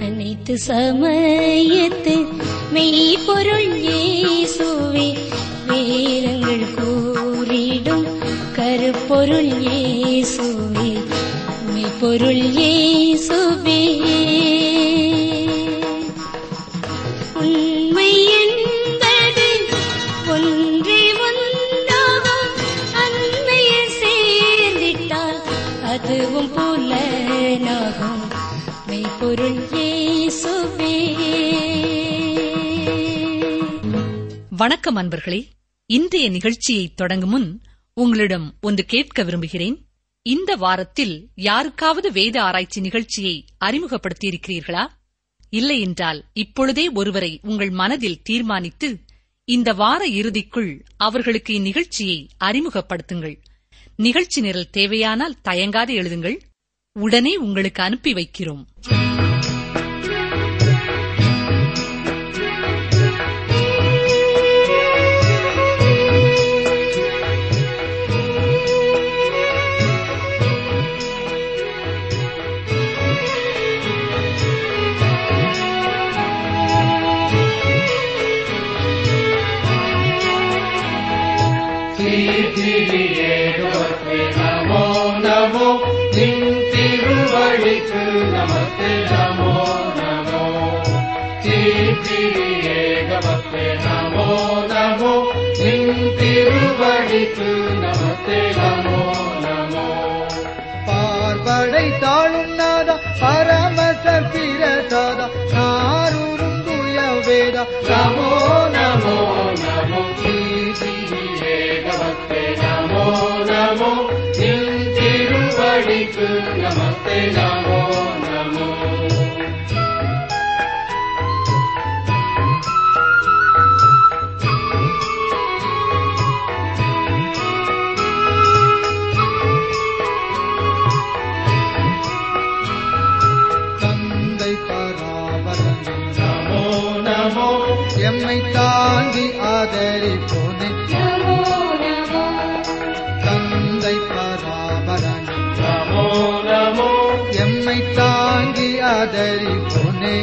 அனைத்து சமயத்து மெய்ப்பொருள் இயேசுவே வேதங்கள் கூறிடும் கருப்பொருள் இயேசுவே மெய்ப்பொருள் இயேசுவே உண்மை என்பது ஒன்றே ஒன்றாகும் அண்மையில் சேர்ந்திட்டால் அதுவும் புலனாகும் மெய்ப்பொருள் இயேசுவே வணக்கம் அன்பர்களே இன்றைய நிகழ்ச்சியை தொடங்கும் முன் உங்களிடம் ஒன்று கேட்க விரும்புகிறேன் இந்த வாரத்தில் யாருக்காவது வேத ஆராய்ச்சி நிகழ்ச்சியை அறிமுகப்படுத்தியிருக்கிறீர்களா இல்லை என்றால் இப்பொழுதே ஒருவரை உங்கள் மனதில் தீர்மானித்து இந்த வார இறுதிக்குள் அவர்களுக்கு இந்நிகழ்ச்சியை அறிமுகப்படுத்துங்கள் நிகழ்ச்சி நிரல் தேவையானால் தயங்காது எழுதுங்கள் உடனே உங்களுக்கு அனுப்பி வைக்கிறோம் சீர்திரியே நமோ நமோ நின் திருவழிக்கு நமஸ்தே நமோ நமோ சீர்திரியே நமஸ்தே நமோ நமோ நின் திருவழிக்கு நமஸ்தே நமோ நமோ பார்வடை தாழும் நாதா பரமச பிரசாதா நாரூரும் துய வேதா நமோ நமோ நமோ சீர்திரியே நமஸ்தே நமோ நமோ நின் திருவழிக்கு நமஸ்தே நமோ நமோ தந்தை பராபரன் நமோ நமோ எம்மை தாண்டி ஆதரிப்போனே தந்தை பராபரன் நமோ நமோ எம்மை தாண்டி ஆதரிப்போனே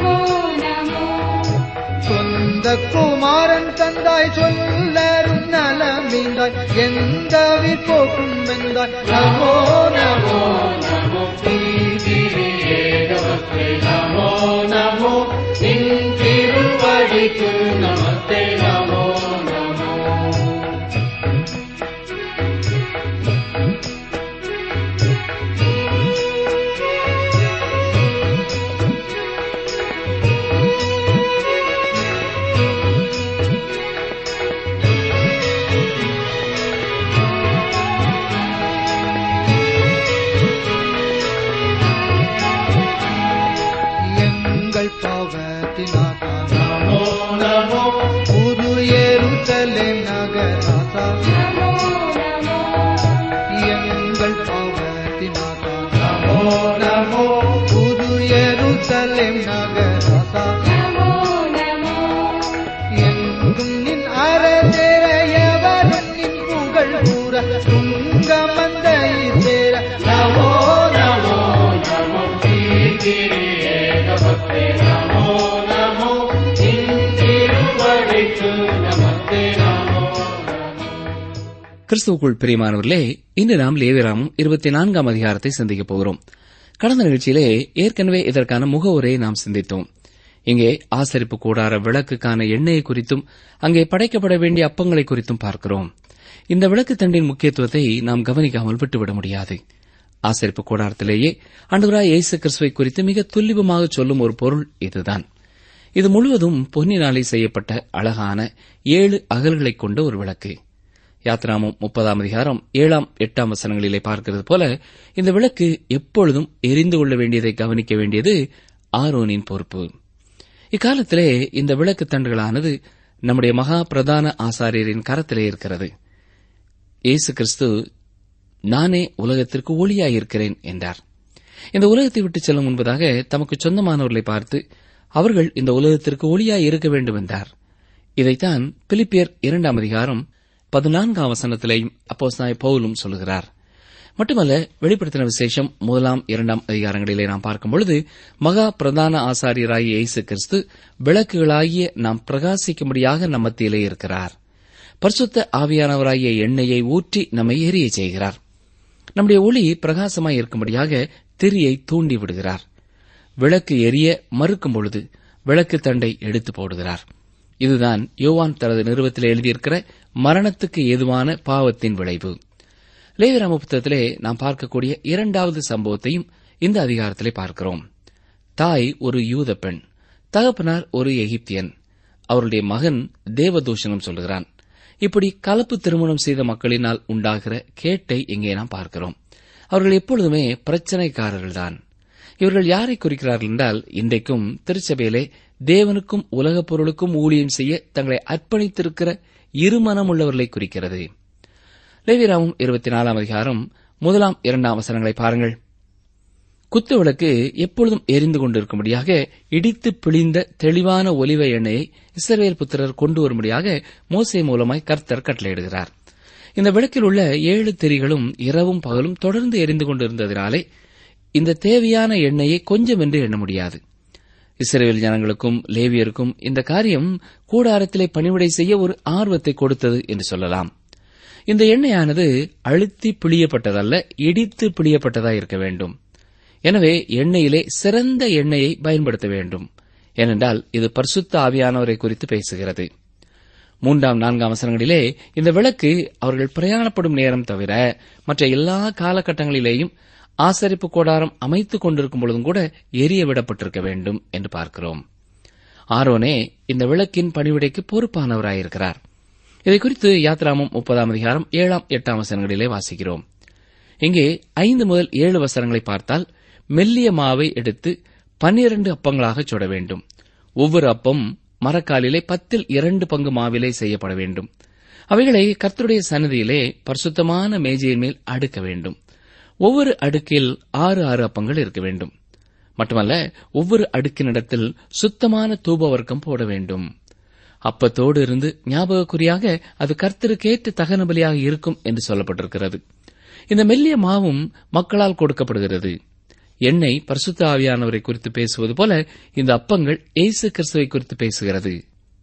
சொந்த குமாரன் தந்தாய் சொல்லரும் நலமீந்தாய் எந்த போக்கும் வெந்தாய் நமோ நமோ நமோ தீதிரியே நமஸ்தே நமோ நமோ நின் திருவடிக்கு நமஸ்தே நமோ நமோ எங்கள் பாவத்தினாக நமோ நமோ புது எருசலேம் நகராசா எங்கள் பாவத்தினாக நமோ நமோ புது எருசலேம் நகராசா எங்கும் நின் அரசேர எவரும் நின் புகழ் கூற துங்கமந்தை சேர நமோ நமோ நமோ தீதிரியே நமஸ்தே நமோ நமோ நின் திருவடிக்கு நமஸ்தே நமோ நமோ கிறிஸ்துவுக்குள் பிரியமானவர்களே இன்று நாம் லேவிராமும் இருபத்தி நான்காம் அதிகாரத்தை சிந்திக்கப் போகிறோம் கடந்த நிகழ்ச்சியிலே ஏற்கனவே இதற்கான முகவுரையை நாம் சிந்தித்தோம் இங்கே ஆசரிப்பு கூடார விளக்குக்கான எண்ணெயை குறித்தும் அங்கே படைக்கப்பட வேண்டிய அப்பங்களை குறித்தும் பார்க்கிறோம் இந்த விளக்கு தண்டின் முக்கியத்துவத்தை நாம் கவனிக்காமல் விட்டுவிட முடியாது ஆசரிப்பு கூடாரத்திலேயே அன்றுவராய் இயேசு கிறிஸ்துவை குறித்து மிக துல்லிபமாக சொல்லும் ஒரு பொருள் இதுதான் இது முழுவதும் பொன்னினாலே செய்யப்பட்ட அழகான ஏழு அகல்களைக் கொண்ட ஒரு விளக்கு யாத்ராமம் முப்பதாம் அதிகாரம் ஏழாம் எட்டாம் வசனங்களிலே பார்க்கிறது போல இந்த விளக்கு எப்பொழுதும் எரிந்து கொள்ள வேண்டியதை கவனிக்க வேண்டியது ஆரோனின் பொறுப்பு இக்காலத்திலே இந்த விளக்கு தண்டுகளானது நம்முடைய மகா பிரதான ஆசாரியரின் கரத்திலே இருக்கிறது இயேசு கிறிஸ்து நானே உலகத்திற்கு ஒளியாயிருக்கிறேன் என்றார் இந்த உலகத்தை விட்டு செல்லும் முன்பதாக தமக்கு சொந்தமானவர்களை பார்த்து அவர்கள் இந்த உலகத்திற்கு ஒளியாய் இருக்க வேண்டும் என்றார் இதைத்தான் பிலிப்பியர் இரண்டாம் அதிகாரம் பதினான்காம் வசனத்திலேயும் அப்போஸ்தலனாகிய பவுலும் சொல்கிறார் மட்டுமல்ல வெளிப்படுத்தின விசேஷம் முதலாம் இரண்டாம் அதிகாரங்களிலே நாம் பார்க்கும் பொழுது மகா பிரதான ஆசாரியராகிய இயேசு கிறிஸ்து விளக்குகளாகிய நாம் பிரகாசிக்கும்படியாக நம் மத்தியிலே இருக்கிறார் பரிசுத்த ஆவியானவராகிய எண்ணெயை ஊற்றி நம்மை எரிய செய்கிறார் நம்முடைய ஒளி பிரகாசமாய் இருக்கும்படியாக திரியை தூண்டி விடுகிறார் விளக்கு எரிய மறுக்கும் பொழுது விளக்கு தண்டை எடுத்து போடுகிறார் இதுதான் யோவான் தனது நிறுவத்தில் எழுதியிருக்கிற மரணத்துக்கு ஏதுவான பாவத்தின் விளைவு லேவிராம புத்தகத்திலே நாம் பார்க்கக்கூடிய இரண்டாவது சம்பவத்தையும் இந்த அதிகாரத்திலே பார்க்கிறோம் தாய் ஒரு யூத பெண் தகப்பனார் ஒரு எகிப்தியன் அவருடைய மகன் தேவதூஷணம் சொல்லுகிறான் இப்படி கலப்பு திருமணம் செய்த மக்களினால் உண்டாகிற கேட்டை இங்கே நாம் பார்க்கிறோம் அவர்கள் எப்பொழுதுமே பிரச்சனைக்காரர்கள்தான் இவர்கள் யாரை குறிக்கிறார்கள் என்றால் இன்றைக்கும் திருச்சபையிலே தேவனுக்கும் உலகப் பொருளுக்கும் ஊழியம் செய்ய தங்களை அர்ப்பணித்திருக்கிற இருமனம் உள்ளவர்களை குறிக்கிறது லேவிராமும் இருபத்தி நாலாம் அதிகாரம் முதலாம் இரண்டாம் வசனங்களை பாருங்கள் குத்து விளக்கு எப்பொழுதும் எரிந்து கொண்டிருக்கும்படியாக இடித்து பிழிந்த தெளிவான ஒலிவ எண்ணெயை இஸ்ரவேல் புத்திரர் கொண்டு வரும்படியாக மோசே மூலமாய் கர்த்தர் கட்டளையிடுகிறார் இந்த விளக்கில் உள்ள ஏழு திரிகளும் இரவும் பகலும் தொடர்ந்து எரிந்து கொண்டிருந்ததினாலே இந்த தேவையான எண்ணெயை கொஞ்சம் என்று எண்ண முடியாது இஸ்ரேல் ஜனங்களுக்கும் லேவியருக்கும் இந்த காரியம் கூடாரத்திலே பணிவிடை செய்ய ஒரு ஆர்வத்தை கொடுத்தது என்று சொல்லலாம் இந்த எண்ணெயானது அழுத்தி பிழியப்பட்டதல்ல இடித்து பிழியப்பட்டதா இருக்க வேண்டும் எனவே எண்ணெயிலே சிறந்த எண்ணெயை பயன்படுத்த வேண்டும் ஏனென்றால் இது பரிசுத்த ஆவியானவரை குறித்து பேசுகிறது மூன்றாம் நான்காம் அவசரங்களிலே இந்த விளக்கு அவர்கள் பிரயாணப்படும் நேரம் தவிர மற்ற எல்லா காலகட்டங்களிலேயும் ஆசரிப்பு கோடாரம் அமைத்துக் கொண்டிருக்கும் பொழுதும் கூட எரிய விடப்பட்டிருக்க வேண்டும் என்று பார்க்கிறோம் ஆரோனே இந்த விளக்கின் பணிவிடைக்கு பொறுப்பானவராயிருக்கிறார் இதை குறித்து யாத்ராமம் முப்பதாம் அதிகாரம் ஏழாம் எட்டாம் வசனங்களிலே வாசிக்கிறோம் இங்கே ஐந்து முதல் ஏழு வசனங்களை பார்த்தால் மெல்லிய மாவை எடுத்து பன்னிரண்டு அப்பங்களாக சுட வேண்டும் ஒவ்வொரு அப்பம் மரக்காலிலே பத்தில் இரண்டு பங்கு மாவிலே செய்யப்பட வேண்டும் அவைகளை கர்த்தருடைய சன்னதியிலே பரிசுத்தமான மேஜையின் மேல் அடுக்க வேண்டும் ஒவ்வொரு அடுக்கில் ஆறு ஆறு அப்பங்கள் இருக்க வேண்டும் மட்டுமல்ல ஒவ்வொரு அடுக்கினிடத்தில் சுத்தமான தூபவர்க்கம் போட வேண்டும் அப்பத்தோடு இருந்து ஞாபகக்குறியாக அது கர்த்தருக்கேற்ற தகன பலியாக இருக்கும் என்று சொல்லப்பட்டிருக்கிறது இந்த மெல்லிய மாவும் மக்களால் கொடுக்கப்படுகிறது எண்ணெய் பரிசுத்த ஆவியானவரை குறித்து பேசுவது போல இந்த அப்பங்கள் இயேசு கிறிஸ்துவை குறித்து பேசுகிறது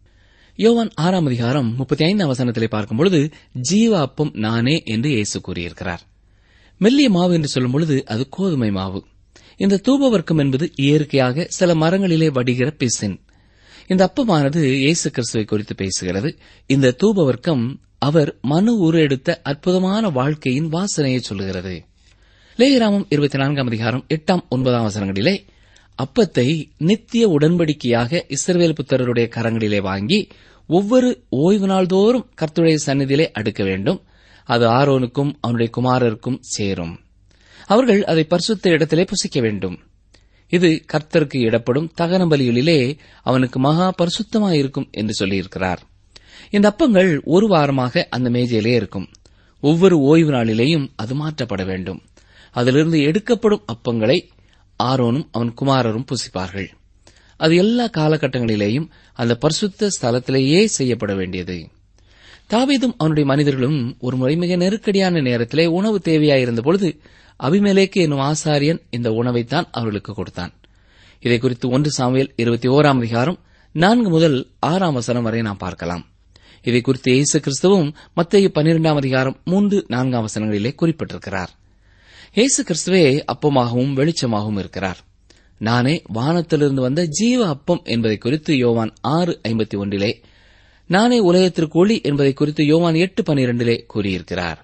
யோவான் ஆறாம் அதிகாரம் முப்பத்தி ஐந்தாம் வசனத்திலே பார்க்கும்பொழுது ஜீவ அப்பம் நானே என்று இயேசு கூறியிருக்கிறார் மெல்லிய மாவு என்று சொல்லும் பொழுது அது கோதுமை மாவு இந்த தூபவர்க்கம் என்பது இயற்கையாக சில மரங்களிலே வடிகிற பிசின் இந்த அப்பமானது இயேசு கிறிஸ்துவை குறித்து பேசுகிறது இந்த தூபவர்க்கம் அவர் மனு உரு எடுத்த அற்புதமான வாழ்க்கையின் வாசனையை சொல்லுகிறது லேயராமம் இருபத்தி நான்காம் அதிகாரம் எட்டாம் ஒன்பதாம் வசனங்களிலே அப்பத்தை நித்திய உடன்படிக்கையாக இஸ்ரவேல் புத்தருடைய கரங்களிலே வாங்கி ஒவ்வொரு ஓய்வு நாள்தோறும் கர்த்தருடைய சந்நிதியிலே அடுக்க வேண்டும் அது ஆரோனுக்கும் அவனுடைய குமாரருக்கும் சேரும் அவர்கள் அதை பரிசுத்த இடத்திலே புசிக்க வேண்டும் இது கர்த்தருக்கு இடப்படும் தகன பலிகளிலே அவனுக்கு மகா பரிசுத்தமாயிருக்கும் என்று சொல்லியிருக்கிறார் இந்த அப்பங்கள் ஒரு வாரமாக அந்த மேஜையிலே இருக்கும் ஒவ்வொரு ஓய்வு நாளிலேயும் அது மாற்றப்பட வேண்டும் அதிலிருந்து எடுக்கப்படும் அப்பங்களை ஆரோனும் அவன் குமாரரும் புசிப்பார்கள் அது எல்லா காலகட்டங்களிலேயும் அந்த பரிசுத்த ஸ்தலத்திலேயே செய்யப்பட வேண்டியது தாவீதும் அவனுடைய மனிதர்களும் ஒரு முறை மிக நெருக்கடியான நேரத்திலே உணவு தேவையாயிருந்த பொழுது அபிமேலேக்கு என்னும் ஆசாரியன் இந்த உணவைத்தான் அவர்களுக்கு கொடுத்தான் இதை குறித்து ஒன்று சாமுவேல் இருபத்தி ஓராம் அதிகாரம் நான்கு முதல் ஆறாம் வசனம் வரை நாம் பார்க்கலாம் இதை குறித்து இயேசு கிறிஸ்துவும் மத்திய பன்னிரெண்டாம் அதிகாரம் மூன்று நான்காம் வசனங்களிலே குறிப்பிட்டிருக்கிறார் இயேசு கிறிஸ்துவே அப்பமாகவும் வெளிச்சமாகவும் இருக்கிறார் நானே வானத்திலிருந்து வந்த ஜீவ அப்பம் என்பதை குறித்து யோவான் ஆறு ஐம்பத்தி ஒன்றிலே நானே உலகத்திற்கு ஒளி என்பதை குறித்து யோவான் எட்டு பனிரெண்டிலே கூறியிருக்கிறார்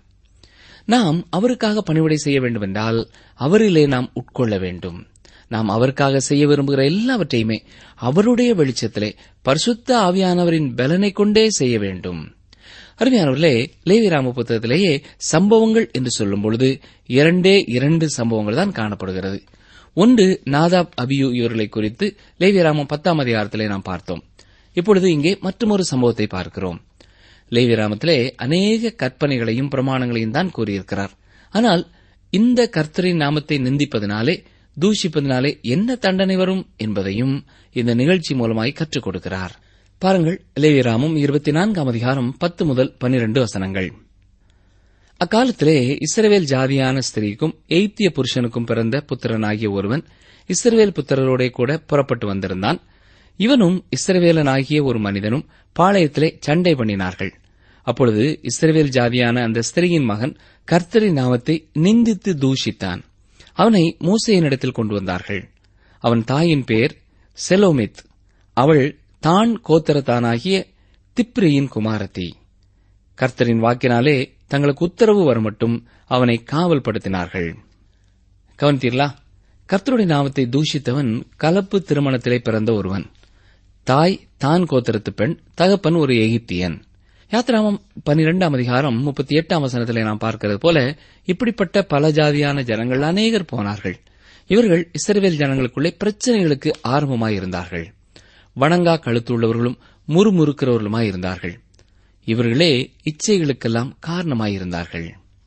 நாம் அவருக்காக பணிவிடை செய்ய வேண்டுமென்றால் அவரிலே நாம் உட்கொள்ள வேண்டும் நாம் அவருக்காக செய்ய விரும்புகிற எல்லாவற்றையுமே அவருடைய வெளிச்சத்திலே பரிசுத்த ஆவியானவரின் பலனை கொண்டே செய்ய வேண்டும் அருமையானவர்களே லேவிராம புத்தகத்திலேயே சம்பவங்கள் என்று சொல்லும் பொழுது இரண்டே இரண்டு சம்பவங்கள் தான் காணப்படுகிறது ஒன்று நாதாப் அபியூ இவர்களை குறித்து லேவியராமம் பத்தாம் அதிகாரத்திலே நாம் பார்த்தோம் இப்பொழுது இங்கே மற்றொரு சம்பவத்தை பார்க்கிறோம் லேவியராமத்திலே அநேக கற்பனைகளையும் பிரமாணங்களையும் தான் கூறியிருக்கிறார் ஆனால் இந்த கர்த்தரின் நாமத்தை நிந்திப்பதனாலே தூஷிப்பதனாலே என்ன தண்டனை வரும் என்பதையும் இந்த நிகழ்ச்சி மூலமாய் கற்றுக் கொடுக்கிறார் பாருங்கள் லேவியராமம் இருபத்தி நான்காம் அதிகாரம் பத்து முதல் பனிரெண்டு வசனங்கள் அக்காலத்திலே இஸ்ரவேல் ஜாதியான ஸ்திரீக்கும் எய்த்திய புருஷனுக்கும் பிறந்த புத்திரனாகிய ஒருவன் இஸ்ரவேல் புத்திரரோடே கூட புறப்பட்டு வந்திருந்தான் இவனும் இஸ்ரவேலனாகிய ஒரு மனிதனும் பாளையத்திலே சண்டை பண்ணினார்கள் அப்பொழுது இஸ்ரவேல் ஜாதியான அந்த ஸ்திரீயின் மகன் கர்த்தரின் நாமத்தை நிந்தித்து தூஷித்தான் அவனை மோசையினிடத்தில் கொண்டு வந்தார்கள் அவன் தாயின் பேர் செலோமித் அவள் தான் கோத்திரத்தானாகிய திப்ரியின் குமாரத்தி கர்த்தரின் வாக்கினாலே தங்களுக்கு உத்தரவு வரமட்டும் அவனை காவல்படுத்தினார்கள் கவனித்தீர்களா கர்த்தருடைய நாமத்தை தூஷித்தவன் கலப்பு திருமணத்திலே பிறந்த ஒருவன் தாய் தான் கோத்திரத்து பெண் தகப்பன் ஒரு எகிப்தியன் யாத்ராமம் பன்னிரெண்டாம் அதிகாரம் முப்பத்தி எட்டாம் வசனத்திலே நாம் பார்க்கிறது போல இப்படிப்பட்ட பல ஜாதியான ஜனங்கள் அநேகர் போனார்கள் இவர்கள் இஸ்ரவேல் ஜனங்களுக்குள்ளே பிரச்சனைகளுக்கு ஆரம்பமாயிருந்தார்கள் வணங்கா கழுத்துள்ளவர்களும் முறுமுறுக்கிறவர்களுமாயிருந்தார்கள் இவர்களே இச்சைகளுக்கெல்லாம் காரணமாயிருந்தார்கள்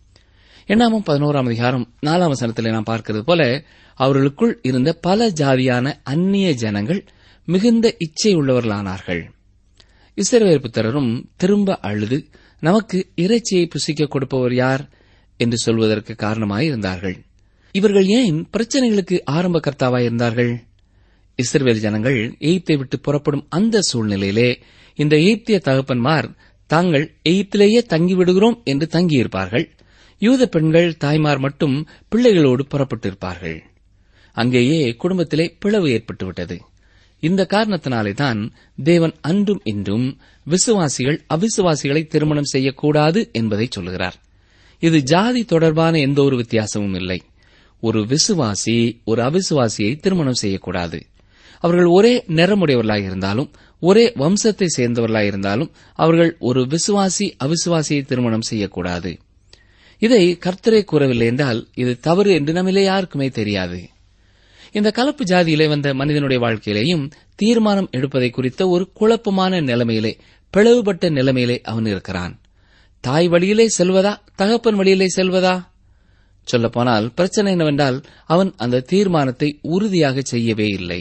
எண்ணாமம் பதினோராம் அதிகாரம் நாலாம் வசனத்திலே நாம் பார்க்கிறது போல அவர்களுக்குள் இருந்த பல ஜாதியான அந்நிய ஜனங்கள் மிகுந்த இச்சை உள்ளவர்களானார்கள் இஸ்ரவேல் புத்திரரும் திரும்ப அழுது நமக்கு இறைச்சியை புசிக்க கொடுப்பவர் யார் என்று சொல்வதற்கு காரணமாயிருந்தார்கள் இவர்கள் ஏன் பிரச்சனைகளுக்கு ஆரம்ப கர்த்தாவாயிருந்தார்கள் இஸ்ரவேல் ஜனங்கள் எய்த்தை விட்டு புறப்படும் அந்த சூழ்நிலையிலே இந்த எய்த்திய தகப்பன்மார் தாங்கள் எய்த்திலேயே தங்கிவிடுகிறோம் என்று தங்கியிருப்பார்கள் யூத பெண்கள் தாய்மார் மட்டும் பிள்ளைகளோடு புறப்பட்டிருப்பார்கள் அங்கேயே குடும்பத்திலே பிளவு ஏற்பட்டுவிட்டது இந்த காரணத்தினாலே தான் தேவன் அன்றும் இன்றும் விசுவாசிகள் அவிசுவாசிகளை திருமணம் செய்யக்கூடாது என்பதை சொல்லுகிறார் இது ஜாதி தொடர்பான எந்த ஒரு வித்தியாசமும் இல்லை ஒரு விசுவாசி ஒரு அவிசுவாசியை திருமணம் செய்யக்கூடாது அவர்கள் ஒரே நிறமுடையவர்களாக இருந்தாலும் ஒரே வம்சத்தை சேர்ந்தவர்களாக இருந்தாலும் அவர்கள் ஒரு விசுவாசி அவிசுவாசியை திருமணம் செய்யக்கூடாது இதை கர்த்தரே கூறவில்லை என்றால் இது தவறு என்று நம்மிலே யாருக்குமே தெரியாது இந்த கலப்பு ஜாதியிலே வந்த மனிதனுடைய வாழ்க்கையிலேயும் தீர்மானம் எடுப்பதை குறித்த ஒரு குழப்பமான நிலைமையிலே பிளவுபட்ட நிலைமையிலே அவன் இருக்கிறான் தாய் வழியிலே செல்வதா தகப்பன் வழியிலே செல்வதா சொல்லப்போனால் பிரச்சனை என்னவென்றால் அவன் அந்த தீர்மானத்தை உறுதியாக செய்யவே இல்லை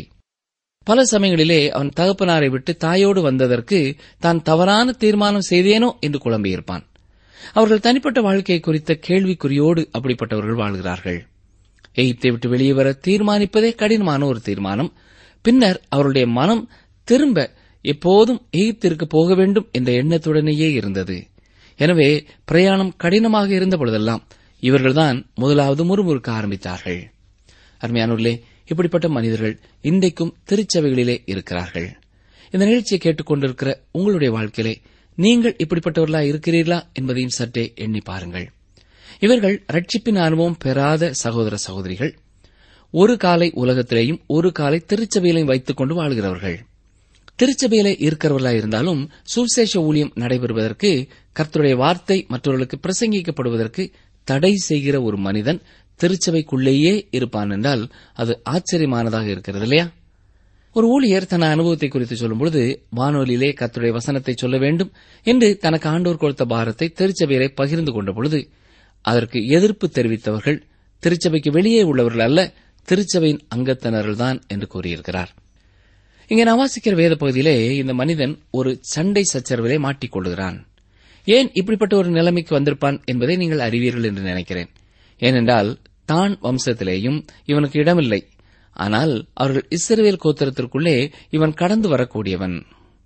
பல சமயங்களிலே அவன் தகப்பனாரை விட்டு தாயோடு வந்ததற்கு தான் தவறான தீர்மானம் செய்தேனோ என்று குழம்பியிருப்பான் அவர்கள் தனிப்பட்ட வாழ்க்கை குறித்த கேள்விக்குறியோடு அப்படிப்பட்டவர்கள் வாழ்கிறார்கள் எகிப்தை விட்டு வெளியே வர தீர்மானிப்பதே கடினமான ஒரு தீர்மானம் பின்னர் அவருடைய மனம் திரும்ப எப்போதும் எகிப்திற்கு போக வேண்டும் என்ற எண்ணத்துடனேயே இருந்தது எனவே பிரயாணம் கடினமாக இருந்த பொழுதெல்லாம் இவர்கள்தான் முதலாவது முறுமுறுக்க ஆரம்பித்தார்கள் அருமையானூர்களே இப்படிப்பட்ட மனிதர்கள் இன்றைக்கும் திருச்சபைகளிலே இருக்கிறார்கள் இந்த நிகழ்ச்சியை கேட்டுக்கொண்டிருக்கிற உங்களுடைய வாழ்க்கையிலே நீங்கள் இப்படிப்பட்டவர்களா இருக்கிறீர்களா என்பதையும் சற்றே எண்ணி பாருங்கள் இவர்கள் ரட்சிப்பின் அனுபவம் பெறாத சகோதர சகோதரிகள் ஒரு காலை உலகத்திலேயும் ஒரு காலை திருச்சபையிலையும் வைத்துக் கொண்டு வாழ்கிறவர்கள் திருச்சபையிலே இருக்கிறவர்களா இருந்தாலும் சுவிசேஷ ஊழியம் நடைபெறுவதற்கு கர்த்தருடைய வார்த்தை மற்றவர்களுக்கு பிரசங்கிக்கப்படுவதற்கு தடை செய்கிற ஒரு மனிதன் திருச்சபைக்குள்ளேயே இருப்பான் என்றால் அது ஆச்சரியமானதாக இருக்கிறது இல்லையா ஒரு ஊழியர் தன் அனுபவத்தை குறித்து சொல்லும்பொழுது வானொலியிலே கர்த்தருடைய வசனத்தை சொல்ல வேண்டும் என்று தனக்கு ஆண்டோர் கொடுத்த பாரத்தை திருச்சபையிலே பகிர்ந்து கொண்ட பொழுது அதற்கு எதிர்ப்பு தெரிவித்தவர்கள் திருச்சபைக்கு வெளியே உள்ளவர்கள் அல்ல திருச்சபையின் அங்கத்தினர்கள்தான் என்று கூறியிருக்கிறார் இங்கே நான் வாசிக்கிற வேத பகுதியிலே இந்த மனிதன் ஒரு சண்டை சச்சரவிலே மாட்டிக்கொள்கிறான் ஏன் இப்படிப்பட்ட ஒரு நிலைமைக்கு வந்திருப்பான் என்பதை நீங்கள் அறிவீர்கள் என்று நினைக்கிறேன் ஏனென்றால் தான் வம்சத்திலேயும் இவனுக்கு இடமில்லை ஆனால் அவர்கள் இஸ்ரவேல் கோத்திரத்திற்குள்ளே இவன் கடந்து வரக்கூடியவன்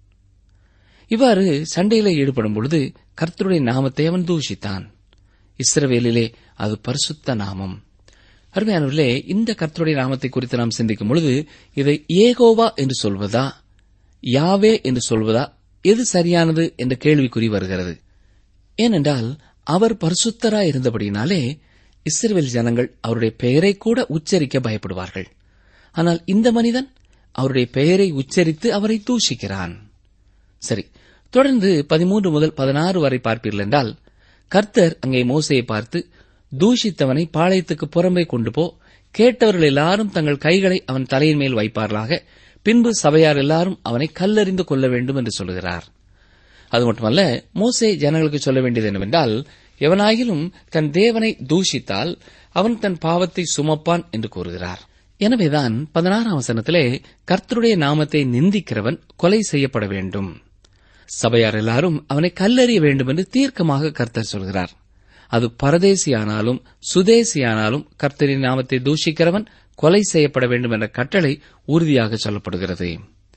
இவ்வாறு சண்டையிலே ஈடுபடும் பொழுது கர்த்தருடைய நாமத்தை அவன் தூஷித்தான் இஸ்ரவேலிலே அது பரிசுத்த நாமம் அருமையானவர்களே இந்த கர்த்தருடைய நாமத்தை குறித்து நாம் சிந்திக்கும் பொழுது இதை ஏகோவா என்று சொல்வதா யாவே என்று சொல்வதா எது சரியானது என்ற கேள்விக்குறி வருகிறது ஏனென்றால் அவர் பரிசுத்தரா இருந்தபடியினாலே இஸ்ரவேல் ஜனங்கள் அவருடைய பெயரை கூட உச்சரிக்க பயப்படுவார்கள் ஆனால் இந்த மனிதன் அவருடைய பெயரை உச்சரித்து அவரை தூஷிக்கிறான் சரி தொடர்ந்து பதிமூன்று முதல் பதினாறு வரை பார்ப்பீர்கள் என்றால் கர்த்தர் அங்கே மோசையை பார்த்து தூஷித்தவனை பாளையத்துக்கு புறம்பே கொண்டு போ கேட்டவர்கள் எல்லாரும் தங்கள் கைகளை அவன் தலையின் மேல் வைப்பார்களாக பின்பு சபையார் எல்லாரும் அவனை கல்லறிந்து கொள்ள வேண்டும் என்று சொல்கிறார் அது மட்டுமல்ல மோசே ஜனங்களுக்கு சொல்ல வேண்டியது என்னவென்றால் எவனாகிலும் தன் தேவனை தூஷித்தால் அவன் தன் பாவத்தை சுமப்பான் என்று கூறுகிறார் எனவேதான் பதினாறாம் வசனத்திலே கர்த்தருடைய நாமத்தை நிந்திக்கிறவன் கொலை செய்யப்பட வேண்டும் சபையார் எல்லாரும் அவனை கல்லறிய வேண்டும் என்று தீர்க்கமாக கர்த்தர் சொல்கிறார் அது பரதேசியானாலும் சுதேசியானாலும் கர்த்தரின் நாமத்தை தூஷிக்கிறவன் கொலை செய்யப்பட வேண்டும் என்ற கட்டளை உறுதியாக சொல்லப்படுகிறது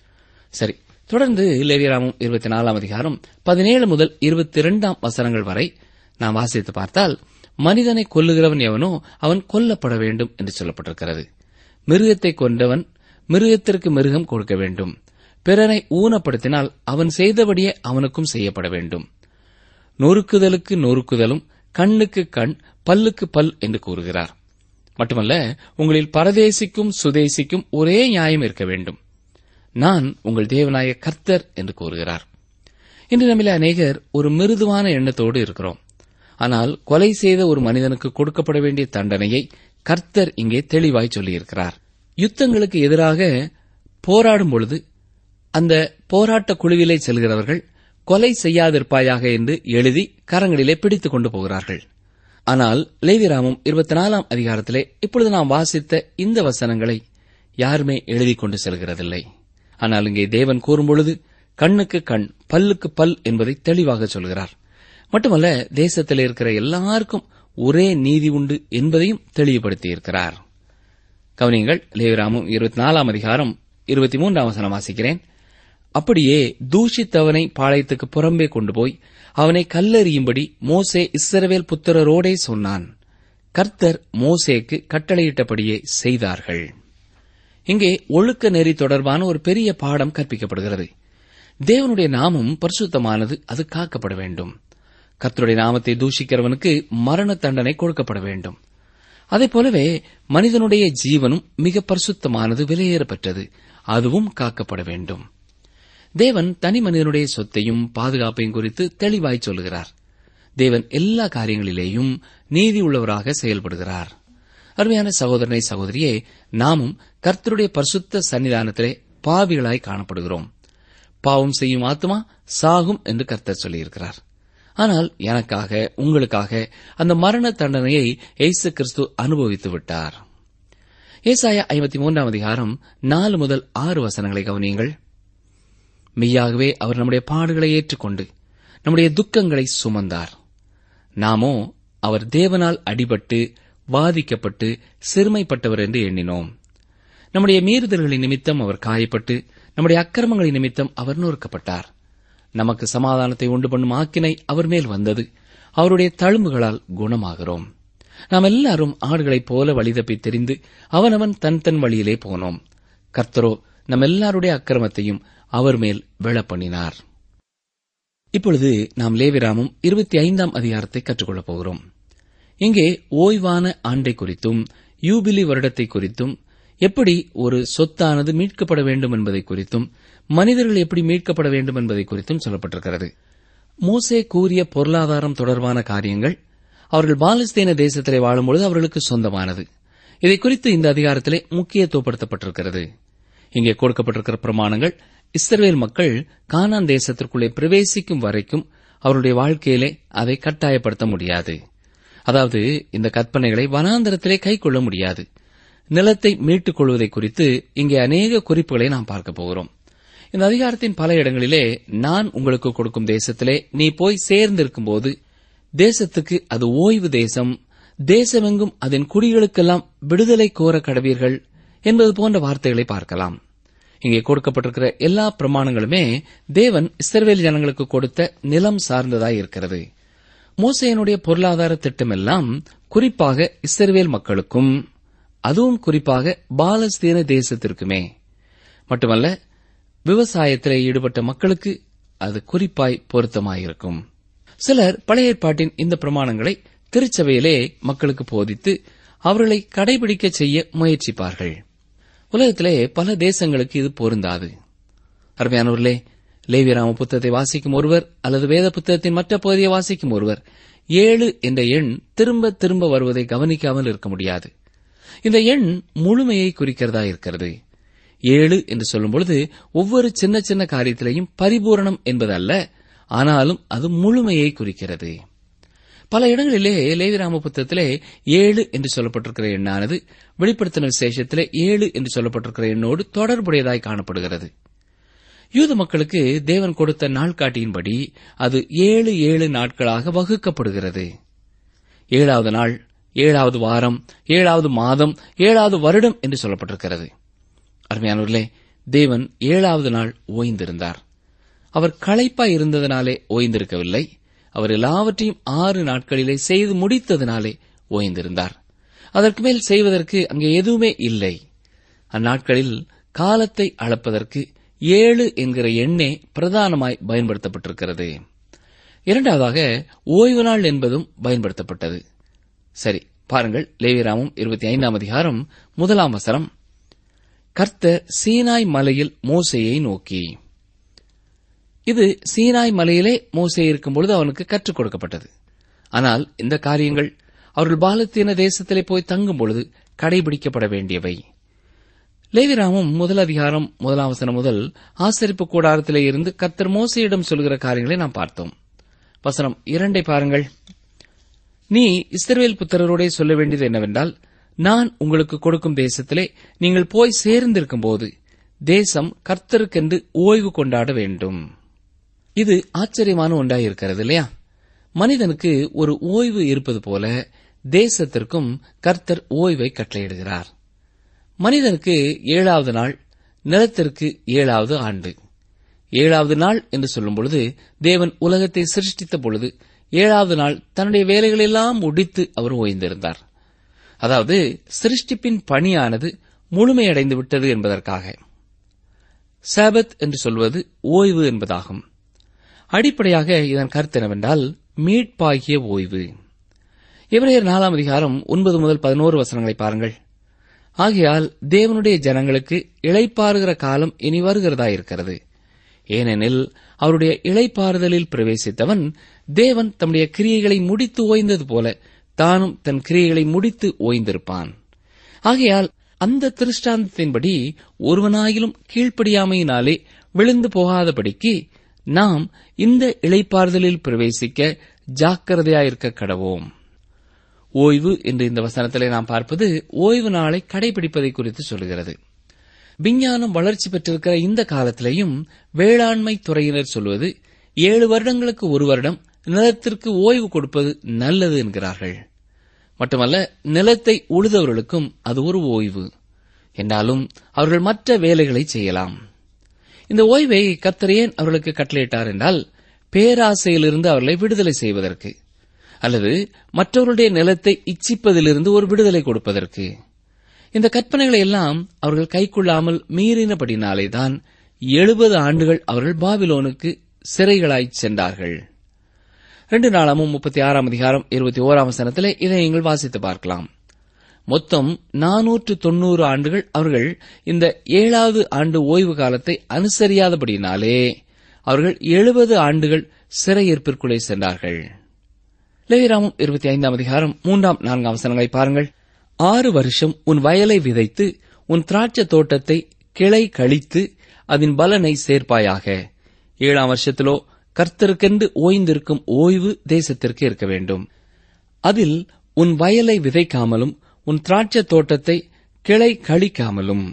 சரி தொடர்ந்து லேவியராமம் இருபத்தி நாலாம் அதிகாரம் பதினேழு முதல் இருபத்தி இரண்டாம் வசனங்கள் வரை நாம் வாசித்து பார்த்தால் மனிதனை கொல்லுகிறவன் எவனோ அவன் கொல்லப்பட வேண்டும் என்று சொல்லப்பட்டிருக்கிறது மிருகத்தை கொண்டவன் மிருகத்திற்கு மிருகம் கொடுக்க வேண்டும் பிறனை ஊனப்படுத்தினால் அவன் செய்தபடியே அவனுக்கும் செய்யப்பட வேண்டும் நொறுக்குதலுக்கு நொறுக்குதலும் கண்ணுக்கு கண் பல்லுக்கு பல் என்று கூறுகிறார் மட்டுமல்ல உங்களில் பரதேசிக்கும் சுதேசிக்கும் ஒரே நியாயம் இருக்க வேண்டும் நான் உங்கள் தேவனாய கர்த்தர் என்று கூறுகிறார் இன்று நம்மில் அநேகர் ஒரு மிருதுவான எண்ணத்தோடு இருக்கிறோம் ஆனால் கொலை செய்த ஒரு மனிதனுக்கு கொடுக்கப்பட வேண்டிய தண்டனையை கர்த்தர் இங்கே தெளிவாய் சொல்லியிருக்கிறார் யுத்தங்களுக்கு எதிராக போராடும் பொழுது அந்த போராட்ட குழுவிலே செல்கிறவர்கள் கொலை செய்யாதிருப்பாயாக என்று எழுதி கரங்களிலே பிடித்துக் கொண்டு போகிறார்கள் ஆனால் லேவிராமம் இருபத்தி நாலாம் அதிகாரத்திலே இப்பொழுது நாம் வாசித்த இந்த வசனங்களை யாருமே எழுதி கொண்டு செல்கிறதில்லை ஆனால் இங்கே தேவன் கூறும்பொழுது கண்ணுக்கு கண் பல்லுக்கு பல் என்பதை தெளிவாக சொல்கிறார் மட்டுமல்ல தேசத்தில் இருக்கிற எல்லாருக்கும் ஒரே நீதி உண்டு என்பதையும் தெளிவுபடுத்தியிருக்கிறார் கவனியங்கள் லேவிராமம் இருபத்தி நாலாம் அதிகாரம் இருபத்தி மூன்றாம் வசனம் வாசிக்கிறேன் அப்படியே தூஷித்தவனை பாளையத்துக்கு புறம்பே கொண்டு போய் அவனை கல்லெறியும்படி மோசே இஸ்ரவேல் புத்திரரோடே சொன்னான் கர்த்தர் மோசேக்கு கட்டளையிட்டபடியே செய்தார்கள் இங்கே ஒழுக்க நெறி தொடர்பான ஒரு பெரிய பாடம் கற்பிக்கப்படுகிறது தேவனுடைய நாமம் பரிசுத்தமானது அது காக்கப்பட வேண்டும் கர்த்தருடைய நாமத்தை தூஷிக்கிறவனுக்கு மரண தண்டனை கொடுக்கப்பட வேண்டும் அதைப் போலவே மனிதனுடைய ஜீவனும் மிக பரிசுத்தமானது விலையேறப்பட்டது அதுவும் காக்கப்பட வேண்டும் தேவன் தனி மனிதனுடைய சொத்தையும் பாதுகாப்பையும் குறித்து தெளிவாய் சொல்கிறார் தேவன் எல்லா காரியங்களிலேயும் நீதி உள்ளவராக செயல்படுகிறார் அருமையான சகோதரனை சகோதரியே நாமும் கர்த்தருடைய பரிசுத்த சன்னிதானத்திலே பாவிகளாய் காணப்படுகிறோம் பாவம் செய்யும் ஆத்மா சாகும் என்று கர்த்தர் சொல்லியிருக்கிறார் ஆனால் எனக்காக உங்களுக்காக அந்த மரண தண்டனையை இயேசு கிறிஸ்து அனுபவித்து விட்டார் ஏசாயா ஐம்பத்தி மூன்றாம் அதிகாரம் நாலு முதல் ஆறு வசனங்களை கவனியுங்கள் மெய்யாகவே அவர் நம்முடைய பாடுகளை ஏற்றுக்கொண்டு நம்முடைய துக்கங்களை சுமந்தார் நாமோ அவர் தேவனால் அடிபட்டு வாதிக்கப்பட்டு சிறுமைப்பட்டவர் என்று எண்ணினோம் நம்முடைய மீறுதல்களின் நிமித்தம் அவர் காயப்பட்டு நம்முடைய அக்கிரமங்களின் நிமித்தம் அவர் நொறுக்கப்பட்டார் நமக்கு சமாதானத்தை உண்டு பண்ணும் ஆக்கினை அவர் மேல் வந்தது அவருடைய தழும்புகளால் குணமாகிறோம் நாம் எல்லாரும் ஆடுகளைப் போல வழிதப்பி தெரிந்து அவனவன் தன் தன் வழியிலே போனோம் கர்த்தரோ நம் எல்லாருடைய அக்கிரமத்தையும் அவர் மேல் விழப்பண்ணினார் இப்பொழுது நாம் லேவிராமும் இருபத்தி ஐந்தாம் அதிகாரத்தை கற்றுக்கொள்ளப் போகிறோம் இங்கே ஓய்வான ஆண்டை குறித்தும் யூபிலி வருடத்தை குறித்தும் எப்படி ஒரு சொத்தானது மீட்கப்பட வேண்டும் என்பதை குறித்தும் மனிதர்கள் எப்படி மீட்கப்பட வேண்டும் என்பதை குறித்தும் சொல்லப்பட்டிருக்கிறது மோசே கூறிய பொருளாதாரம் தொடர்பான காரியங்கள் அவர்கள் பாலஸ்தீன தேசத்திலே வாழும்பொழுது அவர்களுக்கு சொந்தமானது இதை குறித்து இந்த அதிகாரத்திலே முக்கியத்துவப்படுத்தப்பட்டிருக்கிறது இங்கே கொடுக்கப்பட்டிருக்கிற பிரமாணங்கள் இஸ்ரவேல் மக்கள் கானான் தேசத்திற்குள்ளே பிரவேசிக்கும் வரைக்கும் அவருடைய வாழ்க்கையிலே அதை கட்டாயப்படுத்த முடியாது அதாவது இந்த கற்பனைகளை வனாந்தரத்திலே கைக்கொள்ள முடியாது நிலத்தை மீட்டுக் கொள்வதை குறித்து இங்கே அநேக குறிப்புகளை நாம் பார்க்க போகிறோம் இந்த அதிகாரத்தின் பல இடங்களிலே நான் உங்களுக்கு கொடுக்கும் தேசத்திலே நீ போய் சேர்ந்திருக்கும் போது தேசத்துக்கு அது ஓய்வு தேசம் தேசமெங்கும் அதன் குடிகளுக்கெல்லாம் விடுதலை கோர கடவீர்கள் என்பது போன்ற வார்த்தைகளை பார்க்கலாம் இங்கே கொடுக்கப்பட்டிருக்கிற எல்லா பிரமாணங்களுமே தேவன் இஸ்ரவேல் ஜனங்களுக்கு கொடுத்த நிலம் சார்ந்ததாய் இருக்கிறது மோசையனுடைய பொருளாதார திட்டமெல்லாம் குறிப்பாக இஸ்ரவேல் மக்களுக்கும் அதுவும் குறிப்பாக பாலஸ்தீன தேசத்திற்குமே மட்டுமல்ல விவசாயத்திலே ஈடுபட்ட மக்களுக்கு அது குறிப்பாய் பொருத்தமாயிருக்கும் சிலர் பழைய ஏற்பாட்டின் இந்த பிரமாணங்களை திருச்சபையிலே மக்களுக்கு போதித்து அவர்களை கடைபிடிக்க செய்ய முயற்சிப்பார்கள் உலகத்திலே பல தேசங்களுக்கு இது பொருந்தாது அருமையானவர்களே லேவியராம புத்தகத்தை வாசிக்கும் ஒருவர் அல்லது வேத புத்தகத்தின் மற்ற பகுதியை வாசிக்கும் ஒருவர் ஏழு என்ற எண் திரும்ப திரும்ப வருவதை கவனிக்காமல் இருக்க முடியாது இந்த எண் முழுமையை குறிக்கிறதா இருக்கிறது ஏழு என்று சொல்லும்பொழுது ஒவ்வொரு சின்ன சின்ன காரியத்திலையும் பரிபூரணம் என்பதல்ல ஆனாலும் அது முழுமையை குறிக்கிறது பல இடங்களிலே லேவிராம புத்தகத்திலே ஏழு என்று சொல்லப்பட்டிருக்கிற எண்ணானது வெளிப்படுத்தின விசேஷத்திலே ஏழு என்று சொல்லப்பட்டிருக்கிற எண்ணோடு தொடர்புடையதாய் காணப்படுகிறது யூத மக்களுக்கு தேவன் கொடுத்த நாள்காட்டியின்படி அது ஏழு ஏழு நாட்களாக வகுக்கப்படுகிறது ஏழாவது நாள் ஏழாவது வாரம் ஏழாவது மாதம் ஏழாவது வருடம் என்று சொல்லப்பட்டிருக்கிறது அருமையானவர்களே தேவன் ஏழாவது நாள் ஓய்ந்திருந்தார் அவர் களைப்பாய் இருந்ததனாலே ஓய்ந்திருக்கவில்லை அவர் எல்லாவற்றையும் ஆறு நாட்களிலே செய்து முடித்ததினாலே ஓய்ந்திருந்தார் அதற்கு மேல் செய்வதற்கு அங்கே எதுவுமே இல்லை அந்நாட்களில் காலத்தை அளப்பதற்கு ஏழு என்கிற எண்ணே பிரதானமாய் பயன்படுத்தப்பட்டிருக்கிறது இரண்டாவதாக ஓய்வு நாள் என்பதும் பயன்படுத்தப்பட்டது சரி பாருங்கள் லேவிராமம் இருபத்தி ஐந்தாம் அதிகாரம் முதலாம் வசனம் கர்த்தர் சீனாய் மலையில் மோசையை நோக்கி இது சீனாய் மலையிலே மோசே இருக்கும்பொழுது அவனுக்கு கற்றுக் கொடுக்கப்பட்டது ஆனால் இந்த காரியங்கள் அவர்கள் பாலத்தீன தேசத்திலே போய் தங்கும் பொழுது கடைபிடிக்கப்பட வேண்டியவை லேவிராமம் முதல் அதிகாரம் முதலாம் வசனம் முதல் ஆசரிப்பு கூடாரத்திலே இருந்து கர்த்தர் மோசையிடம் சொல்கிற காரியங்களை நாம் பார்த்தோம் வசனம் இரண்டை பாருங்கள் நீ இஸ்ரவேல் புத்திரரோடே சொல்ல வேண்டியது என்னவென்றால் நான் உங்களுக்கு கொடுக்கும் தேசத்திலே நீங்கள் போய் சேர்ந்திருக்கும் போது தேசம் கர்த்தருக்கென்று ஓய்வு கொண்டாட வேண்டும் இது ஆச்சரியமான ஒன்றாயிருக்கிறது இல்லையா மனிதனுக்கு ஒரு ஓய்வு இருப்பது போல தேசத்திற்கும் கர்த்தர் ஓய்வை கட்டளையிடுகிறார் மனிதனுக்கு ஏழாவது நாள் நிலத்திற்கு ஏழாவது ஆண்டு ஏழாவது நாள் என்று சொல்லும் பொழுது தேவன் உலகத்தை சிருஷ்டித்த பொழுது ஏழாவது நாள் தன்னுடைய வேலைகளெல்லாம் முடித்து அவர் ஓய்ந்திருந்தார் அதாவது சிருஷ்டிப்பின் பணியானது முழுமையடைந்து விட்டது என்பதற்காக சாபத் என்று சொல்வது ஓய்வு என்பதாகும் அடிப்படையாக இதன் கருத்து என்னவென்றால் மீட்பாகிய ஓய்வு இவரையர் நாலாம் அதிகாரம் ஒன்பது முதல் பதினோரு வசனங்களை பாருங்கள் ஆகையால் தேவனுடைய ஜனங்களுக்கு இளைப்பாறுகிற காலம் இனி வருகிறதா இருக்கிறது ஏனெனில் அவருடைய இளைப்பாறுதலில் பிரவேசித்தவன் தேவன் தம்முடைய கிரியைகளை முடித்து ஓய்ந்தது போல தானும் தன் கிரியைகளை முடித்து ஓய்ந்திருப்பான் ஆகையால் அந்த திருஷ்டாந்தத்தின்படி ஒருவனாயிலும் கீழ்ப்படியாமையினாலே விழுந்து போகாதபடிக்கு நாம் இந்த இளைப்பாறுதலில் பிரவேசிக்க ஜாக்கிரதையாயிருக்க கடவோம் ஓய்வு என்று இந்த வசனத்திலே நாம் பார்ப்பது ஓய்வு நாளை கடைபிடிப்பதை குறித்து சொல்கிறது விஞ்ஞானம் வளர்ச்சி பெற்றிருக்கிற இந்த காலத்திலேயும் வேளாண்மை துறையினர் சொல்வது ஏழு வருடங்களுக்கு ஒரு வருடம் நிலத்திற்கு ஓய்வு கொடுப்பது நல்லது என்கிறார்கள் மட்டுமல்ல நிலத்தை உழுதவர்களுக்கும் அது ஒரு ஓய்வு என்றாலும் அவர்கள் மற்ற வேலைகளை செய்யலாம் இந்த ஓய்வை கர்த்தர் ஏன் அவர்களுக்கு கட்டளையிட்டார் என்றால் பேராசையிலிருந்து அவர்களை விடுதலை செய்வதற்கு அல்லது மற்றவருடைய நிலத்தை இச்சிப்பதிலிருந்து ஒரு விடுதலை கொடுப்பதற்கு இந்த கற்பனைகளை எல்லாம் அவர்கள் கைக்கொள்ளாமல் மீறினபடினாலேதான் எழுபது ஆண்டுகள் அவர்கள் பாபிலோனுக்கு சிறைகளாய் சென்றார்கள் ரெண்டு நாளாமும் முப்பத்தி ஆறாம் அதிகாரம் இருபத்தி ஓராம் வசனத்திலே இதை நீங்கள் வாசித்து பார்க்கலாம் மொத்தம் நானூற்று தொன்னூறு ஆண்டுகள் அவர்கள் இந்த ஏழாவது ஆண்டு ஓய்வு காலத்தை அனுசரியாதபடினாலே அவர்கள் எழுபது ஆண்டுகள் சிறையிருப்பிற்குள்ளே சென்றார்கள் லேவிராமம் இருபத்தி ஐந்தாம் அதிகாரம் மூன்றாம் நான்காம் வசனங்களை பாருங்கள் ஆறு வருஷம் உன் வயலை விதைத்து உன் திராட்சை தோட்டத்தை கிளை கழித்து அதன் பலனை சேர்ப்பாயாக ஏழாம் வருஷத்திலோ கர்த்தருக்கென்று ஓய்ந்திருக்கும் ஓய்வு தேசத்திற்கு இருக்க வேண்டும் அதில் உன் வயலை விதைக்காமலும் உன் திராட்சை தோட்டத்தை கிளை கழிக்காமலும்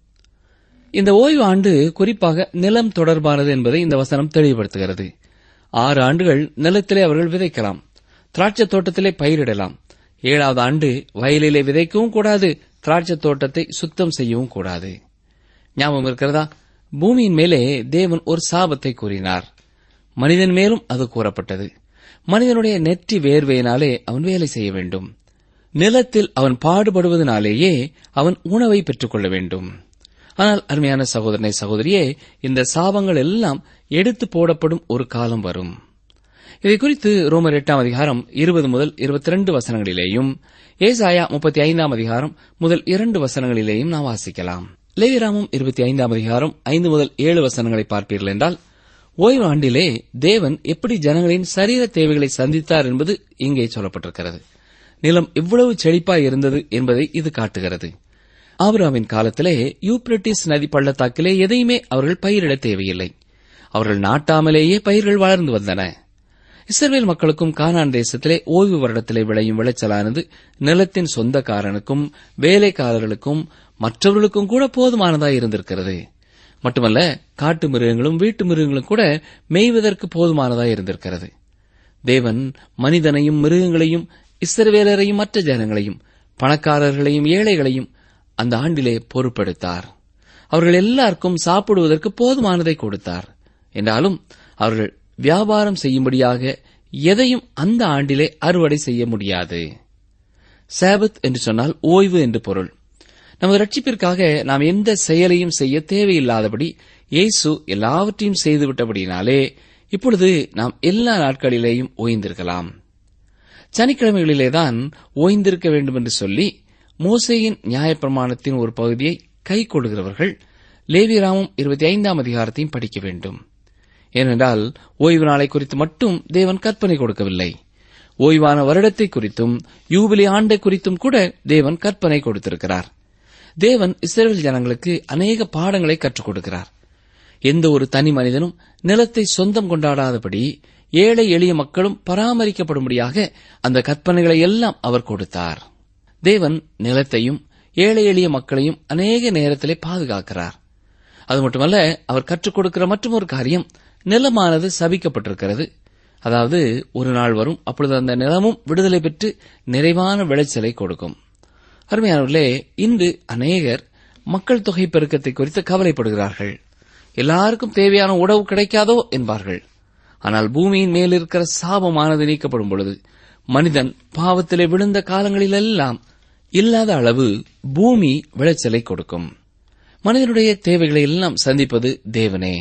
இந்த ஓய்வு ஆண்டு குறிப்பாக நிலம் தொடர்பானது என்பதை இந்த வசனம் தெளிவுபடுத்துகிறது ஆறு ஆண்டுகள் நிலத்திலே அவர்கள் விதைக்கலாம் திராட்சை தோட்டத்திலே பயிரிடலாம் ஏழாவது ஆண்டு வயலிலே விதைக்கவும் கூடாது திராட்சை தோட்டத்தை சுத்தம் செய்யவும் கூடாது ஞாபகம் இருக்கிறதா பூமியின் மேலே தேவன் ஒரு சாபத்தை கூறினார் மனிதன் மேலும் அது கூறப்பட்டது மனிதனுடைய நெற்றி வேர்வையினாலே அவன் வேலை செய்ய வேண்டும் நிலத்தில் அவன் பாடுபடுவதனாலேயே அவன் உணவை பெற்றுக்கொள்ள வேண்டும் ஆனால் அருமையான சகோதரனை சகோதரியே இந்த சாபங்கள் எல்லாம் எடுத்து போடப்படும் ஒரு காலம் வரும் இதை குறித்து ரோமர் எட்டாம் அதிகாரம் இருபது முதல் இருபத்தி ரெண்டு வசனங்களிலேயும் ஏசாயா முப்பத்தி ஐந்தாம் அதிகாரம் முதல் இரண்டு வசனங்களிலேயும் நாம் வாசிக்கலாம் லேவிராமம் இருபத்தி ஐந்தாம் அதிகாரம் ஐந்து முதல் ஏழு வசனங்களை பார்ப்பீர்கள் என்றால் ஓய்வு ஆண்டிலே தேவன் எப்படி ஜனங்களின் சரீர தேவைகளை சந்தித்தார் என்பது இங்கே சொல்லப்பட்டிருக்கிறது நிலம் எவ்வளவு செழிப்பாய் இருந்தது என்பதை இது காட்டுகிறது ஆபிராமின் காலத்திலே யூப்ரட்டிஸ் நதி பள்ளத்தாக்கிலே எதையுமே அவர்கள் பயிரிட தேவையில்லை அவர்கள் நாட்டாமலேயே பயிர்கள் வளர்ந்து வந்தன இஸ்ரவேல் மக்களுக்கும் கானான் தேசத்திலே ஓய்வு வருடத்திலே விளையும் விளைச்சலானது நிலத்தின் சொந்தக்காரனுக்கும் வேலைக்காரர்களுக்கும் மற்றவர்களுக்கும் கூட போதுமானதாய் இருந்திருக்கிறது மட்டுமல்ல காட்டு மிருகங்களும் வீட்டு மிருகங்களும் கூட மேய்வதற்கு போதுமானதாய் இருந்திருக்கிறது தேவன் மனிதனையும் மிருகங்களையும் இஸ்ரவேலரையும் மற்ற ஜனங்களையும் பணக்காரர்களையும் ஏழைகளையும் அந்த ஆண்டிலே பொறுப்பெடுத்தார் அவர்கள் எல்லாருக்கும் சாப்பிடுவதற்கு போதுமானதை கொடுத்தார் என்றாலும் அவர்கள் வியாபாரம் செய்யும்படியாக எதையும் அந்த ஆண்டிலே அறுவடை செய்ய முடியாது சாபத் என்று சொன்னால் ஓய்வு என்று பொருள் நமது ரட்சிப்பிற்காக நாம் எந்த செயலையும் செய்ய தேவையில்லாதபடி இயேசு எல்லாவற்றையும் செய்துவிட்டபடியினாலே இப்பொழுது நாம் எல்லா நாட்களிலேயும் ஓய்ந்திருக்கலாம் சனிக்கிழமைகளிலேதான் ஓய்ந்திருக்க வேண்டும் என்று சொல்லி மோசேயின் நியாயப்பிரமாணத்தின் ஒரு பகுதியை கை கொள்கிறவர்கள் லேவியராமம் இருபத்தி ஐந்தாம் அதிகாரத்தையும் படிக்க வேண்டும் ஏனென்றால் ஓய்வு நாளை குறித்து மட்டும் தேவன் கற்பனை கொடுக்கவில்லை ஓய்வான வருடத்தை குறித்தும் யூபிலி ஆண்டை குறித்தும் கூட தேவன் கற்பனை கொடுத்திருக்கிறார் தேவன் இஸ்ரேல் ஜனங்களுக்கு அநேக பாடங்களை கற்றுக் கொடுக்கிறார் எந்த ஒரு தனி மனிதனும் நிலத்தை சொந்தம் கொண்டாடாதபடி ஏழை எளிய மக்களும் பராமரிக்கப்படும்படியாக அந்த கற்பனைகளை எல்லாம் அவர் கொடுத்தார் தேவன் நிலத்தையும் ஏழை எளிய மக்களையும் அநேக நேரத்திலே பாதுகாக்கிறார் அது மட்டுமல்ல அவர் கற்றுக் கொடுக்கிற மற்றொரு காரியம் நிலமானது சபிக்கப்பட்டிருக்கிறது அதாவது ஒரு நாள் வரும் அப்பொழுது அந்த நிலமும் விடுதலை பெற்று நிறைவான விளைச்சலை கொடுக்கும் அருமையானவர்களே இன்று அநேகர் மக்கள் தொகை பெருக்கத்தை குறித்து கவலைப்படுகிறார்கள் எல்லாருக்கும் தேவையான உணவு கிடைக்காதோ என்பார்கள் ஆனால் பூமியின் மேலிருக்கிற சாபமானது நீக்கப்படும் பொழுது மனிதன் பாவத்திலே விழுந்த காலங்களிலெல்லாம் இல்லாத அளவு பூமி விளைச்சலை கொடுக்கும் மனிதனுடைய தேவைகளை எல்லாம் சந்திப்பது தேவனே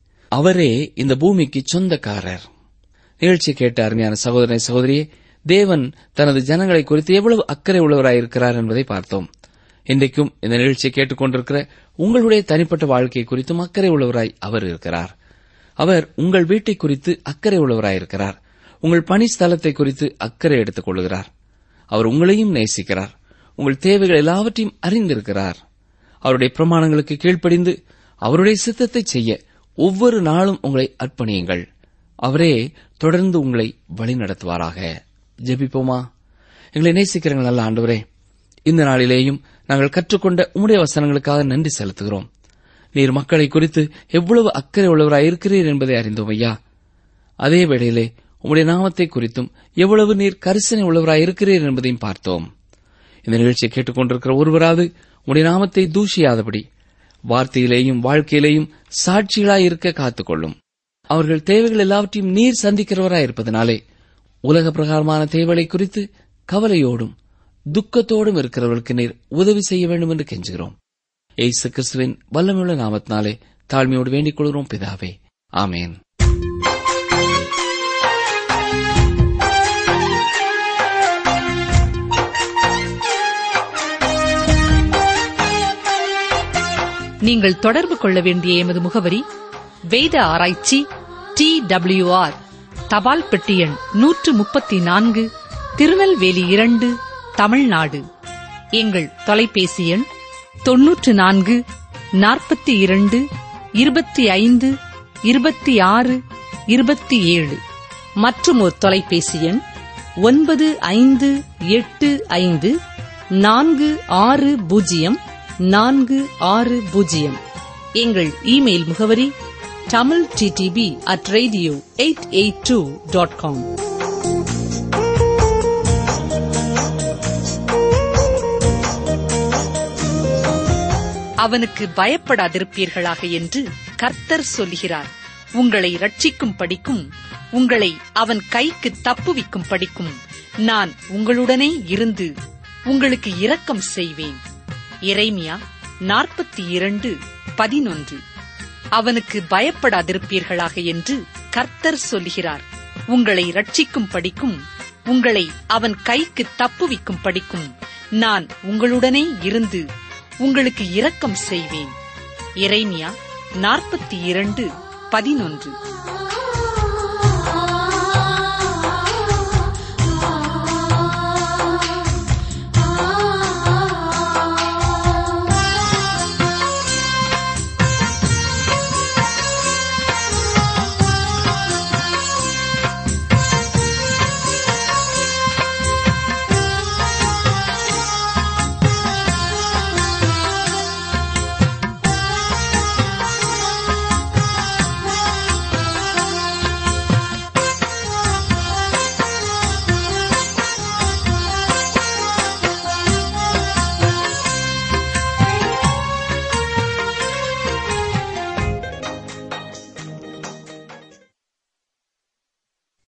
அவரே இந்த பூமிக்கு சொந்தக்காரர் நிகழ்ச்சி கேட்ட அருமையான சகோதரனை சகோதரியே தேவன் தனது ஜனங்களை குறித்து எவ்வளவு அக்கறை உள்ளவராயிருக்கிறார் என்பதை பார்த்தோம் இன்றைக்கும் இந்த நிகழ்ச்சியை கேட்டுக்கொண்டிருக்கிற உங்களுடைய தனிப்பட்ட வாழ்க்கை குறித்தும் அக்கறை உள்ளவராய் அவர் இருக்கிறார் அவர் உங்கள் வீட்டை குறித்து அக்கறை உள்ளவராயிருக்கிறார் உங்கள் பணி ஸ்தலத்தை குறித்து அக்கறை எடுத்துக் கொள்கிறார் அவர் உங்களையும் நேசிக்கிறார் உங்கள் தேவைகள் எல்லாவற்றையும் அறிந்திருக்கிறார் அவருடைய பிரமாணங்களுக்கு கீழ்ப்படிந்து அவருடைய சித்தத்தை செய்ய ஒவ்வொரு நாளும் உங்களை அர்ப்பணியுங்கள் அவரே தொடர்ந்து உங்களை வழிநடத்துவாராக ஜெபிப்போமா எங்களை நேசிக்கிறங்கள் நல்ல ஆண்டவரே இந்த நாளிலேயும் நாங்கள் கற்றுக்கொண்ட உம்முடைய வசனங்களுக்காக நன்றி செலுத்துகிறோம் நீர் மக்களை குறித்து எவ்வளவு அக்கறை உள்ளவராய் இருக்கிறீர் என்பதை அறிந்தோம் ஐயா அதே வேளையிலே உம்முடைய நாமத்தை குறித்தும் எவ்வளவு நீர் கரிசனை உள்ளவராய் இருக்கிறீர் என்பதையும் பார்த்தோம் இந்த நிகழ்ச்சியை கேட்டுக்கொண்டிருக்கிற ஒருவராது உம்முடைய நாமத்தை தூஷியாதபடி வார்த்தையிலேயும் வாழ்க்கையிலேயும் சாட்சிகளாய் இருக்க காத்துக்கொள்ளும் அவர்கள் தேவைகள் எல்லாவற்றையும் நீர் சந்திக்கிறவராய் இருப்பதனாலே உலக பிரகாரமான தேவைகளை குறித்து கவலையோடும் துக்கத்தோடும் இருக்கிறவர்களுக்கு நீர் உதவி செய்ய வேண்டும் என்று கெஞ்சுகிறோம் ஏசு கிறிஸ்துவின் வல்லமையுள்ள நாமத்தினாலே தாழ்மையோடு வேண்டிக் கொள்கிறோம் பிதாவே ஆமேன் நீங்கள் தொடர்பு கொள்ள வேண்டிய எமது முகவரி வேத ஆராய்ச்சி டி ஆர் தபால் பெட்டி எண் நூற்று முப்பத்தி நான்கு திருநெல்வேலி இரண்டு தமிழ்நாடு எங்கள் தொலைபேசி எண் தொன்னூற்று நான்கு நாற்பத்தி இரண்டு இருபத்தி ஐந்து இருபத்தி ஆறு இருபத்தி ஏழு மற்றும் ஒரு தொலைபேசி எண் ஒன்பது ஐந்து எட்டு ஐந்து நான்கு ஆறு பூஜ்ஜியம் நான்கு ஆறு பூஜ்ஜியம் எங்கள் இமெயில் முகவரி Tamil DTP at radio eight eight two dot com அவனுக்கு பயப்படாதிருப்பீர்களாக என்று கர்த்தர் சொல்கிறார் உங்களை ரட்சிக்கும் படிக்கும் உங்களை அவன் கைக்கு தப்புவிக்கும் படிக்கும் நான் உங்களுடனே இருந்து உங்களுக்கு இரக்கம் செய்வேன் எரேமியா நாற்பத்தி இரண்டு பதினொன்று அவனுக்கு பயப்படாதிருப்பீர்களாக என்று கர்த்தர் சொல்கிறார் உங்களை ரட்சிக்கும் படிக்கும் உங்களை அவன் கைக்கு தப்புவிக்கும் படிக்கும் நான் உங்களுடனே இருந்து உங்களுக்கு இரக்கம் செய்வேன் எரேமியா நாற்பத்தி இரண்டு பதினொன்று